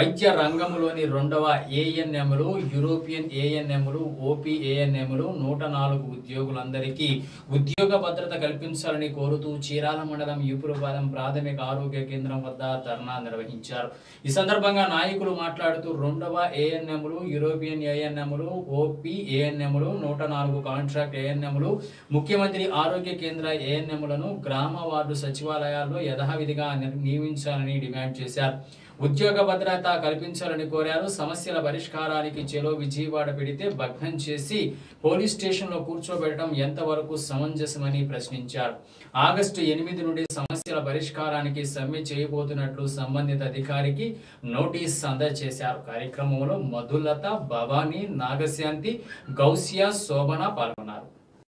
వైద్య రంగంలోని రెండవ ఏఎన్ఎంలు యూరోపియన్ ఏఎన్ఎంలు ఓపీ ఏఎన్ఎంలు నూట నాలుగు ఉద్యోగులందరికీ ఉద్యోగ భద్రత కల్పించాలని కోరుతూ చీరాల మండలం యూపురపాలెం ప్రాథమిక ఆరోగ్య కేంద్రం వద్ద ధర్నా నిర్వహించారు ఈ సందర్భంగా నాయకులు మాట్లాడుతూ రెండవ ఏఎన్ఎంలు యూరోపియన్ ఏఎన్ఎంలు ఓపీ ఏఎన్ఎంలు నూట నాలుగు కాంట్రాక్ట్ ఏఎన్ఎంలు ముఖ్యమంత్రి ఆరోగ్య కేంద్ర ఏఎన్ఎంలను గ్రామ వార్డు సచివాలయాల్లో యథావిధిగా నిర్- నియమించాలని డిమాండ్ చేశారు ఉద్యోగ భద్రత కల్పించాలని కోరారు సమస్యల పరిష్కారానికి చెలో విజయవాడ పెడితే భగ్నం చేసి పోలీస్ స్టేషన్లో కూర్చోబెట్టడం ఎంతవరకు సమంజసమని ప్రశ్నించారు ఆగస్టు ఎనిమిది నుండి సమస్యల పరిష్కారానికి సమ్మె చేయబోతున్నట్లు సంబంధిత అధికారికి నోటీస్ అందజేశారు కార్యక్రమంలో మధులత భవానీ నాగశాంతి గౌసియా శోభన పాల్గొన్నారు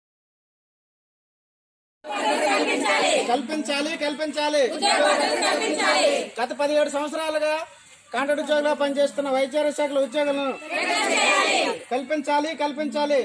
కల్పించాలి కల్పించాలి గత పదిహేడు సంవత్సరాలుగా కాంట్రాక్ట్ ఉద్యోగులుగా పనిచేస్తున్న వైద్యారోగ్య శాఖల ఉద్యోగులను కల్పించాలి కల్పించాలి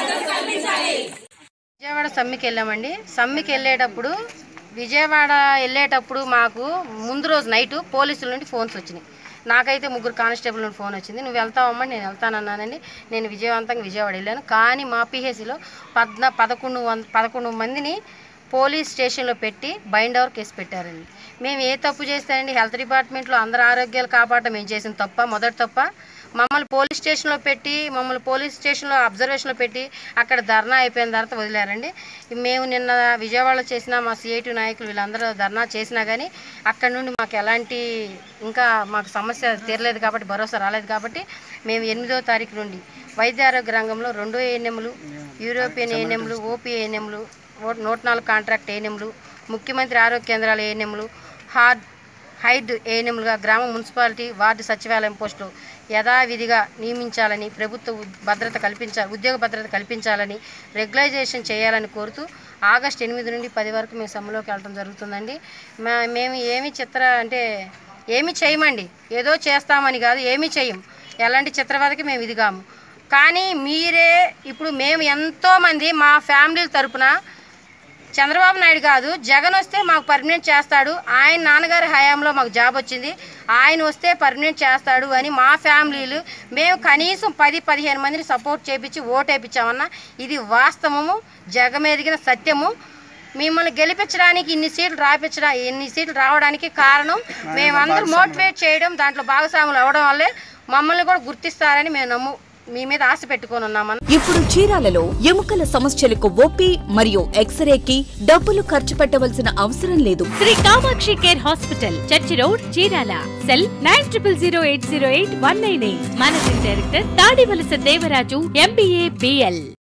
విజయవాడ సమ్మికి వెళ్ళామండి సమ్మికి వెళ్ళేటప్పుడు విజయవాడ వెళ్ళేటప్పుడు మాకు ముందు రోజు నైట్ పోలీసుల నుండి ఫోన్స్ వచ్చినాయి నాకైతే ముగ్గురు కానిస్టేబుల్ నుండి ఫోన్ వచ్చింది నువ్వు వెళ్తావమ్మా నేను వెళ్తానన్నానండి నేను విజయవంతంగా విజయవాడ వెళ్ళాను కానీ మా పిహెసిలో పద్న పదకొండు వంద పదకొండు మందిని పోలీస్ స్టేషన్లో పెట్టి బైండ్ ఓవర్ కేసు పెట్టారండి మేము ఏ తప్పు చేస్తానండి హెల్త్ డిపార్ట్మెంట్లో అందరి ఆరోగ్యాలు కాపాడటం మేము చేసిన తప్ప మొదటి తప్ప మమ్మల్ని పోలీస్ స్టేషన్లో పెట్టి మమ్మల్ని పోలీస్ స్టేషన్లో అబ్జర్వేషన్లో పెట్టి అక్కడ ధర్నా అయిపోయిన తర్వాత వదిలేరండి మేము నిన్న విజయవాడలో చేసిన మా సిఐటి నాయకులు వీళ్ళందరూ ధర్నా చేసినా కానీ అక్కడ నుండి మాకు ఎలాంటి ఇంకా మాకు సమస్య తీరలేదు కాబట్టి భరోసా రాలేదు కాబట్టి మేము ఎనిమిదో తారీఖు నుండి వైద్య ఆరోగ్య రంగంలో రెండో ఏఎన్ఎంలు యూరోపియన్ ఏఎన్ఎంలు ఓపీ ఏఎన్ఎంలు నూట నాలుగు కాంట్రాక్ట్ ఏఎన్ఎంలు ముఖ్యమంత్రి ఆరోగ్య కేంద్రాల ఏఎన్ఎంలు హార్డ్ హైడ్ ఏఎన్ఎంలుగా గ్రామ మున్సిపాలిటీ వార్డు సచివాలయం పోస్టులు యథావిధిగా నియమించాలని ప్రభుత్వ ఉద్- భద్రత కల్పించాలి ఉద్యోగ భద్రత కల్పించాలని రెగ్యులైజేషన్ చేయాలని కోరుతూ ఆగస్టు ఎనిమిది నుండి పది వరకు మేము సమ్మెలోకి వెళ్ళడం జరుగుతుందండి మా మేము ఏమి చిత్ర అంటే ఏమి చేయమండి ఏదో చేస్తామని కాదు ఏమీ చేయం ఎలాంటి చిత్రవదకి మేము ఇదిగాము కానీ మీరే ఇప్పుడు మేము ఎంతోమంది మా ఫ్యామిలీల తరపున చంద్రబాబు నాయుడు కాదు జగన్ వస్తే మాకు పర్మనెంట్ చేస్తాడు ఆయన నాన్నగారి హయాంలో మాకు జాబ్ వచ్చింది ఆయన వస్తే పర్మనెంట్ చేస్తాడు అని మా ఫ్యామిలీలు మేము కనీసం పది పదిహేను మందిని సపోర్ట్ చేపించి ఓటు వేయించామన్న ఇది వాస్తవము జగమెదిగిన సత్యము మిమ్మల్ని గెలిపించడానికి ఇన్ని సీట్లు రాపించడా ఇన్ని సీట్లు రావడానికి కారణం మేమందరూ మోటివేట్ చేయడం దాంట్లో భాగస్వాములు అవడం వల్లే మమ్మల్ని కూడా గుర్తిస్తారని మేము నమ్ము మీ మీద ఆశ పెట్టుకొని ఉన్నామన్న ఇప్పుడు చీరాలలో ఎముకల సమస్యలకు ఓపీ మరియు ఎక్స్రేకి డబ్బులు ఖర్చు పెట్టవలసిన అవసరం లేదు Shri Kamakshi care hospital church road Chirala cell nine triple zero eight zero eight one nine eight managing director Tadivalasa Devaraju MBA BL